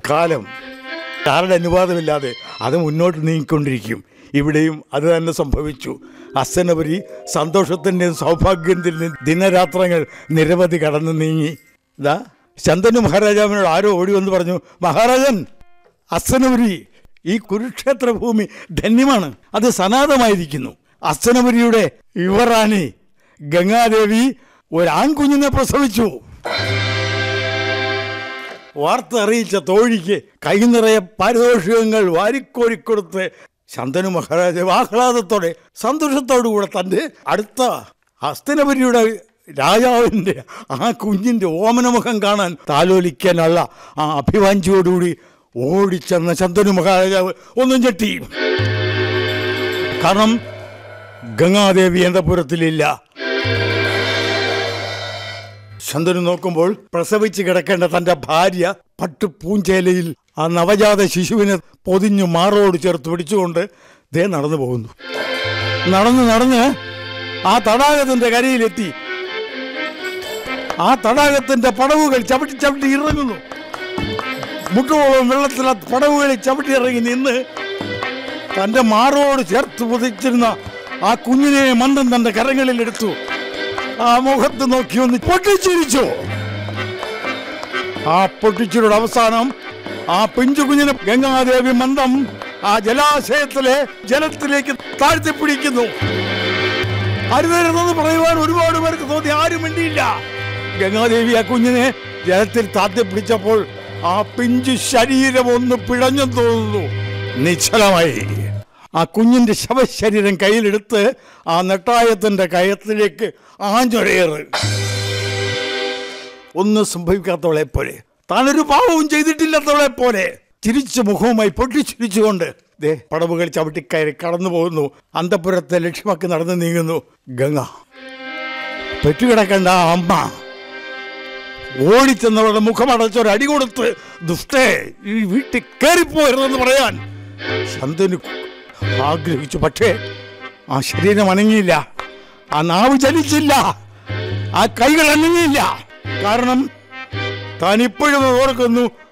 കാലം ആരുടെ അനുവാദമില്ലാതെ അത് മുന്നോട്ട് നീങ്ങിക്കൊണ്ടിരിക്കും ഇവിടെയും അത് തന്നെ സംഭവിച്ചു അസ്സനപുരി സന്തോഷത്തിൻ്റെയും സൗഭാഗ്യത്തിൻ്റെയും ദിനരാത്രങ്ങൾ നിരവധി കടന്നു നീങ്ങി ഇതാ ശന്തനു മഹാരാജാവിനോട് ആരോ ഓടി വന്ന് പറഞ്ഞു മഹാരാജൻ അസ്സനപുരി ഈ കുരുക്ഷേത്ര ഭൂമി ധന്യമാണ് അത് സനാതമായിരിക്കുന്നു അസ്സനപുരിയുടെ യുവറാണി ഗംഗാദേവി ഒരു ആൺകുഞ്ഞിനെ പ്രസവിച്ചു വാർത്ത അറിയിച്ച തോഴിക്ക് കൈ നിറയെ പാരിതോഷികങ്ങൾ വാരിക്കോരിക്കൊടുത്ത് ശന്തനു മഹാരാജാവ് ആഹ്ലാദത്തോടെ സന്തോഷത്തോടുകൂടെ തൻ്റെ അടുത്ത ഹസ്തനപുരിയുടെ രാജാവിൻ്റെ ആ കുഞ്ഞിൻ്റെ ഓമനമുഖം കാണാൻ താലോലിക്കാനുള്ള ആ അഭിവാഞ്ചിയോടുകൂടി ഓടിച്ചെന്ന ശന്തനു മഹാരാജാവ് ഒന്നും ഞെട്ടി കാരണം ഗംഗാദേവി അന്തപുരത്തിലില്ല ശന്തനു നോക്കുമ്പോൾ പ്രസവിച്ച് കിടക്കേണ്ട തന്റെ ഭാര്യ പട്ടുപൂഞ്ചേലയിൽ ആ നവജാത ശിശുവിനെ പൊതിഞ്ഞു മാറോട് ചേർത്ത് പിടിച്ചുകൊണ്ട് ദേ നടന്നു പോകുന്നു നടന്ന് നടന്ന് ആ തടാകത്തിന്റെ കരയിലെത്തി ആ തടാകത്തിന്റെ പടവുകൾ ചവിട്ടി ചവിട്ടി ഇറങ്ങുന്നു മുട്ടോളം വെള്ളത്തിലെ പടവുകളിൽ ചവിട്ടി ഇറങ്ങി നിന്ന് തന്റെ മാറോട് ചേർത്ത് പൊതിച്ചിരുന്ന ആ കുഞ്ഞിനെ മന്ദം തന്റെ കരങ്ങളിൽ എടുത്തു ആ മുഖത്ത് നോക്കി ഒന്ന് പൊട്ടിച്ചിരിച്ചു ആ പൊട്ടിച്ചിരുടെ അവസാനം ആ പിഞ്ചു കുഞ്ഞിനെ ഗംഗാദേവി മന്ദം ആ ജലാശയത്തിലെ ജലത്തിലേക്ക് താഴ്ത്തിപ്പിടിക്കുന്നു അരുതരുതെന്ന് പറയുവാൻ ഒരുപാട് പേർക്ക് തോന്നി ആരും മിണ്ടിയില്ല ഗംഗാദേവി ആ കുഞ്ഞിനെ ജലത്തിൽ താഴ്ത്തിപ്പിടിച്ചപ്പോൾ ആ പിഞ്ചു ശരീരം ഒന്ന് പിഴഞ്ഞെന്ന് തോന്നുന്നു നിശ്ചലമായി ആ കുഞ്ഞിന്റെ ശവശരീരം കയ്യിലെടുത്ത് ആ നെട്ടായത്തിന്റെ കയത്തിലേക്ക് ആഞ്ഞൊരേറ് ഒന്നും സംഭവിക്കാത്തവളെ പോലെ താനൊരു പാവവും ചെയ്തിട്ടില്ലാത്തവളെ പോലെ ചിരിച്ച മുഖവുമായി പൊട്ടിച്ചിരിച്ചുകൊണ്ട് ദേ പടവുകൾ ചവിട്ടിക്കയറി കടന്നു പോകുന്നു അന്തപുരത്തെ ലക്ഷ്യമാക്കി നടന്നു നീങ്ങുന്നു ഗംഗ പെറ്റുകിടക്കേണ്ട ആ അമ്മ ഓടിച്ചെന്നവരുടെ മുഖമടച്ചൊരു അടി കൊടുത്ത് ദുഷ്ടേ ഈ വീട്ടിൽ കയറിപ്പോയിരുന്നെന്ന് പറയാൻ ശന്തനു ആഗ്രഹിച്ചു പക്ഷേ ആ ശരീരം അനങ്ങിയില്ല ആ നാവ് ചലിച്ചില്ല ആ കൈകൾ അനങ്ങിയില്ല കാരണം താൻ ഇപ്പോഴും ഓർക്കുന്നു